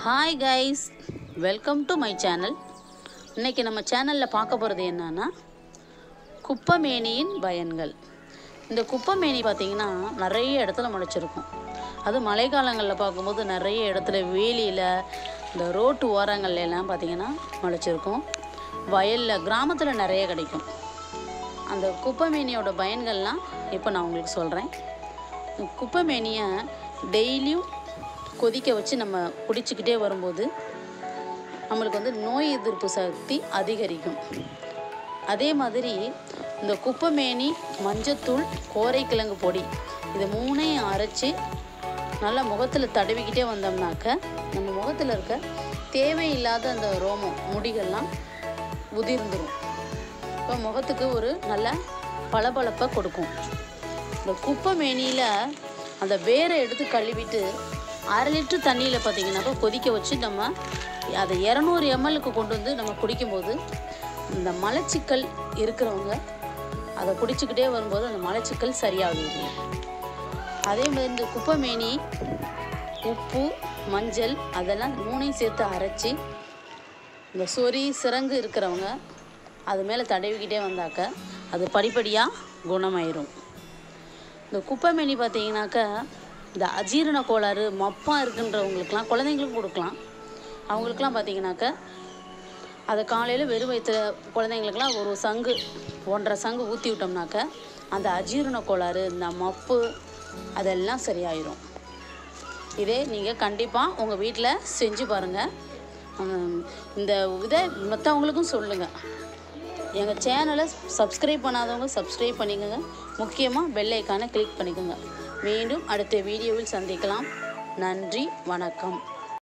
hi guys welcome to my channel இன்னைக்கு நம்ம சேனலில் பார்க்க போகிறது என்னன்னா குப்பமேனியின் பயன்கள் இந்த குப்பமேனி பார்த்திங்கன்னா நிறைய இடத்துல முளைச்சிருக்கும் அது மழைக்காலங்களில் பார்க்கும்போது நிறைய இடத்துல வேலியில் இந்த ரோட்டு ஓரங்கள்ல எல்லாம் பார்த்திங்கன்னா முளைச்சிருக்கும் வயலில் கிராமத்தில் நிறைய கிடைக்கும் அந்த குப்பைமேனியோட பயன்கள்லாம் இப்போ நான் உங்களுக்கு சொல்கிறேன் குப்பைமேனியை டெய்லியும் கொதிக்க வச்சு நம்ம குடிச்சிக்கிட்டே வரும்போது நம்மளுக்கு வந்து நோய் எதிர்ப்பு சக்தி அதிகரிக்கும் அதே மாதிரி இந்த குப்பைமேனி மஞ்சத்தூள் கோரைக்கிழங்கு பொடி இது மூணையும் அரைச்சி நல்லா முகத்தில் தடவிக்கிட்டே வந்தோம்னாக்க நம்ம முகத்தில் இருக்க தேவையில்லாத அந்த ரோமம் முடிகள்லாம் உதிர்ந்துடும் இப்போ முகத்துக்கு ஒரு நல்ல பளபளப்பை கொடுக்கும் இந்த குப்பை மேனியில் அந்த வேரை எடுத்து கழுவிட்டு அரை லிட்டர் தண்ணியில் பார்த்தீங்கன்னாக்கா கொதிக்க வச்சு நம்ம அதை இரநூறு எம்எல்க்கு கொண்டு வந்து நம்ம குடிக்கும்போது இந்த மலச்சிக்கல் இருக்கிறவங்க அதை குடிச்சிக்கிட்டே வரும்போது அந்த மலச்சிக்கல் சரியாகுது அதே மாதிரி இந்த குப்பை மேனி உப்பு மஞ்சள் அதெல்லாம் மூணையும் சேர்த்து அரைச்சி இந்த சொறி சிரங்கு இருக்கிறவங்க அது மேலே தடவிக்கிட்டே வந்தாக்க அது படிப்படியாக குணமாயிரும் இந்த குப்பைமேனி பார்த்தீங்கன்னாக்கா இந்த அஜீரண கோளாறு மப்பா இருக்குன்றவங்களுக்குலாம் குழந்தைங்களுக்கும் கொடுக்கலாம் அவங்களுக்குலாம் பார்த்தீங்கன்னாக்கா அதை காலையில் வெறும் வயிற்றுல குழந்தைங்களுக்குலாம் ஒரு சங்கு ஒன்றரை சங்கு ஊற்றி விட்டோம்னாக்க அந்த அஜீரண கோளாறு இந்த மப்பு அதெல்லாம் சரியாயிரும் இதே நீங்கள் கண்டிப்பாக உங்கள் வீட்டில் செஞ்சு பாருங்கள் ஹம், இந்த இதை மற்றவங்களுக்கும் சொல்லுங்கள் எங்கள் சேனலை சப்ஸ்கிரைப் பண்ணாதவங்க சப்ஸ்கிரைப் பண்ணிக்கோங்க முக்கியமாக பெல் ஐக்கானை கிளிக் பண்ணிக்கோங்க மீண்டும் அடுத்த வீடியோவில் சந்திக்கலாம் நன்றி வணக்கம்